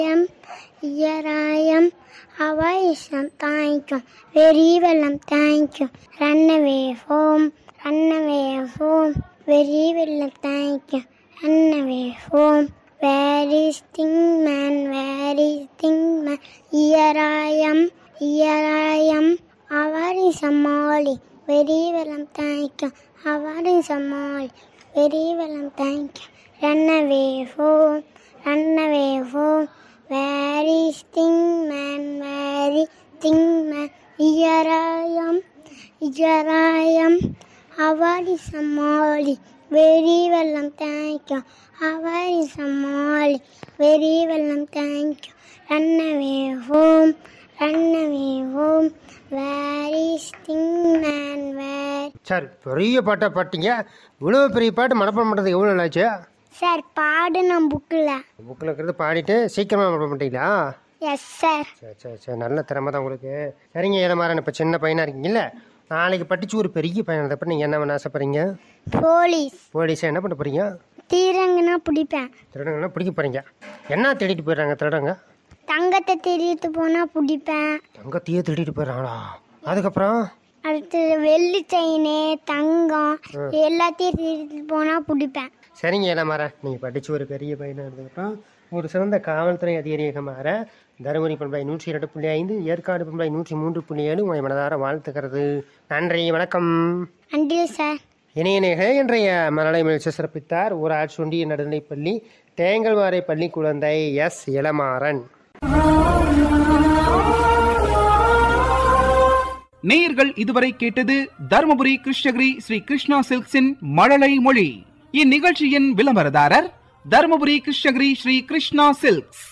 am, here I am. How I am, thank you. Very well, I'm thank you. Run away home, run away home. Very well, I'm thank you. Run away home. Where is thing man? Where is thing man? Here I am, here I am. How is a molly? Very well, I'm thank you. How is a molly? Very well, I'm thank you. Run away home, run away home. Where is thing man? Where is thing man? Here I am, here I am. How is a molly? Very well, I'm thank you. How is a molly? Very well, I'm thank you. Run away home, run away home. Where is thing man? Where? சரி பெரிய பாட்டா பாட்டீங்க இவ்வளோ பெரிய பாட்டு மனப்பாடம் பண்ணுறது எவ்வளோ நாளாச்சு சார் பாடுன புக்கில் புக்கில் இருக்கிறது பாடிட்டு சீக்கிரமாக மனப்பாடம் பண்ணிட்டீங்களா எஸ் சார் சரி சரி சரி நல்ல திறமை தான் உங்களுக்கு சரிங்க ஏதமாறன் இப்போ சின்ன பையனாக இருக்கீங்கல்ல நாளைக்கு படிச்சு ஒரு பெரிய பையன் அப்புறம் நீங்கள் என்ன பண்ண ஆசைப்படுறீங்க போலீஸ் போலீஸை என்ன பண்ண போகிறீங்க தீரங்கன்னா பிடிப்பேன் திருடங்கன்னா பிடிக்க போகிறீங்க என்ன தேடிட்டு போயிடுறாங்க திருடங்க தங்கத்தை திருட்டு போனால் பிடிப்பேன் தங்கத்தையே திருடிட்டு போயிடுறாங்களா அதுக்கப்புறம் அடுத்து வெள்ளி செயின் தங்கம் எல்லாத்தையும் திருட்டு போனால் பிடிப்பேன் சரிங்க ஏலமாறன் நீங்கள் படித்து ஒரு பெரிய பையனாக இருந்ததுக்கப்புறம் ஒரு சிறந்த காவல்துறை அதிகாரியாக மாற தருமபுரி பண்பாய் நூற்றி இரண்டு புள்ளி ஐந்து ஏற்காடு பண்பாய் நூற்றி மூன்று புள்ளி ஏழு உங்களை மனதார வாழ்த்துக்கிறது நன்றி வணக்கம் நன்றி சார் இணையநேக இன்றைய மலலை முயற்சி சிறப்பித்தார் ஊராட்சி ஒன்றிய நடுநிலைப்பள்ளி தேங்கல்வாரை பள்ளி குழந்தை எஸ் இளமாறன் நேயர்கள் இதுவரை கேட்டது தருமபுரி கிருஷ்ணகிரி ஸ்ரீ கிருஷ்ணா சில்க்ஸின் மழலை மொழி இந்நிகழ்ச்சியின் விளம்பரதாரர் தருமபுரி கிருஷ்ணகிரி ஸ்ரீ கிருஷ்ணா சில்க்ஸ்